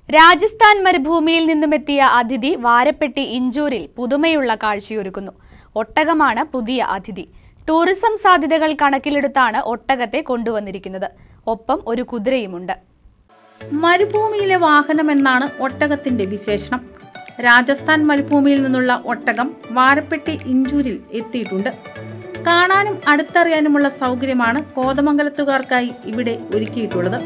രാജസ്ഥാൻ മരുഭൂമിയിൽ നിന്നുമെത്തിയ അതിഥി വാരപ്പെട്ടി ഇഞ്ചൂരിൽ പുതുമയുള്ള കാഴ്ചയൊരുക്കുന്നു ഒട്ടകമാണ് പുതിയ അതിഥി ടൂറിസം സാധ്യതകൾ കണക്കിലെടുത്താണ് ഒട്ടകത്തെ കൊണ്ടുവന്നിരിക്കുന്നത് ഒപ്പം ഒരു കുതിരയുമുണ്ട് മരുഭൂമിയിലെ വാഹനം എന്നാണ് ഒട്ടകത്തിന്റെ വിശേഷണം രാജസ്ഥാൻ മരുഭൂമിയിൽ നിന്നുള്ള ഒട്ടകം വാരപ്പെട്ടി ഇഞ്ചൂരിൽ എത്തിയിട്ടുണ്ട് കാണാനും അടുത്തറിയാനുമുള്ള സൗകര്യമാണ് കോതമംഗലത്തുകാർക്കായി ഇവിടെ ഒരുക്കിയിട്ടുള്ളത്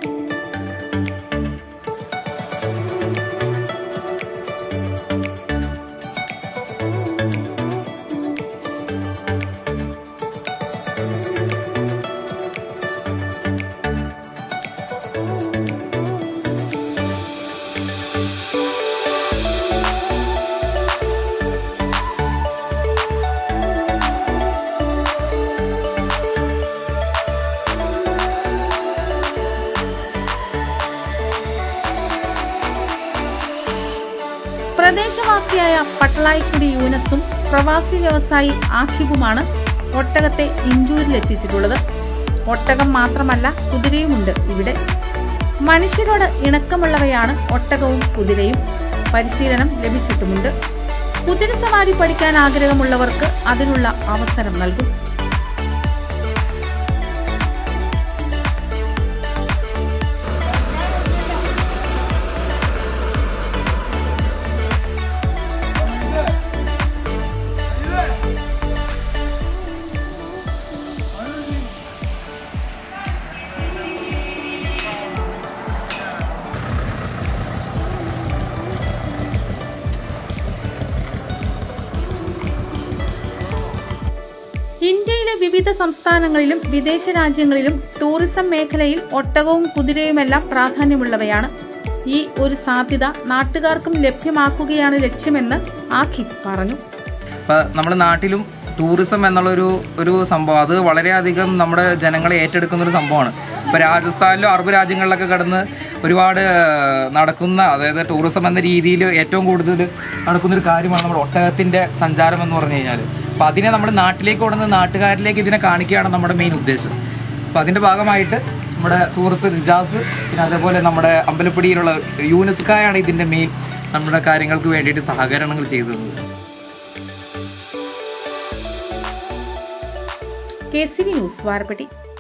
പ്രദേശവാസിയായ പട്ടളായിക്കുടി യൂനസും പ്രവാസി വ്യവസായി ആഖിബുമാണ് ഒട്ടകത്തെ ഇഞ്ചൂരിലെത്തിച്ചിട്ടുള്ളത് ഒട്ടകം മാത്രമല്ല കുതിരയുമുണ്ട് ഇവിടെ മനുഷ്യരോട് ഇണക്കമുള്ളവയാണ് ഒട്ടകവും കുതിരയും പരിശീലനം ലഭിച്ചിട്ടുമുണ്ട് കുതിരസവാരി പഠിക്കാൻ ആഗ്രഹമുള്ളവർക്ക് അതിനുള്ള അവസരം നൽകും ഇന്ത്യയിലെ വിവിധ സംസ്ഥാനങ്ങളിലും വിദേശ രാജ്യങ്ങളിലും ടൂറിസം മേഖലയിൽ ഒട്ടകവും കുതിരയുമെല്ലാം പ്രാധാന്യമുള്ളവയാണ് ഈ ഒരു സാധ്യത നാട്ടുകാർക്കും ലഭ്യമാക്കുകയാണ് ലക്ഷ്യമെന്ന് ആഖിബ് പറഞ്ഞു ഇപ്പം നമ്മുടെ നാട്ടിലും ടൂറിസം എന്നുള്ളൊരു ഒരു സംഭവം അത് വളരെയധികം നമ്മുടെ ജനങ്ങളെ ഏറ്റെടുക്കുന്ന ഒരു സംഭവമാണ് ഇപ്പോൾ രാജസ്ഥാനിലും അറബ് രാജ്യങ്ങളിലൊക്കെ കടന്ന് ഒരുപാട് നടക്കുന്ന അതായത് ടൂറിസം എന്ന രീതിയിൽ ഏറ്റവും കൂടുതൽ നടക്കുന്ന ഒരു കാര്യമാണ് നമ്മുടെ ഒട്ടകത്തിൻ്റെ സഞ്ചാരം എന്ന് പറഞ്ഞു കഴിഞ്ഞാൽ അപ്പോൾ അതിനെ നമ്മുടെ നാട്ടിലേക്ക് കൊണ്ടുവന്ന് നാട്ടുകാരിലേക്ക് ഇതിനെ കാണിക്കുകയാണ് നമ്മുടെ മെയിൻ ഉദ്ദേശം അപ്പോൾ അതിൻ്റെ ഭാഗമായിട്ട് നമ്മുടെ സുഹൃത്ത് റിജാസ് പിന്നെ അതേപോലെ നമ്മുടെ അമ്പലപ്പടിയിലുള്ള യൂനെസ്കായാണ് ഇതിൻ്റെ മെയിൻ നമ്മുടെ കാര്യങ്ങൾക്ക് വേണ്ടിയിട്ട് സഹകരണങ്ങൾ ചെയ്തത് K C V news Varappetty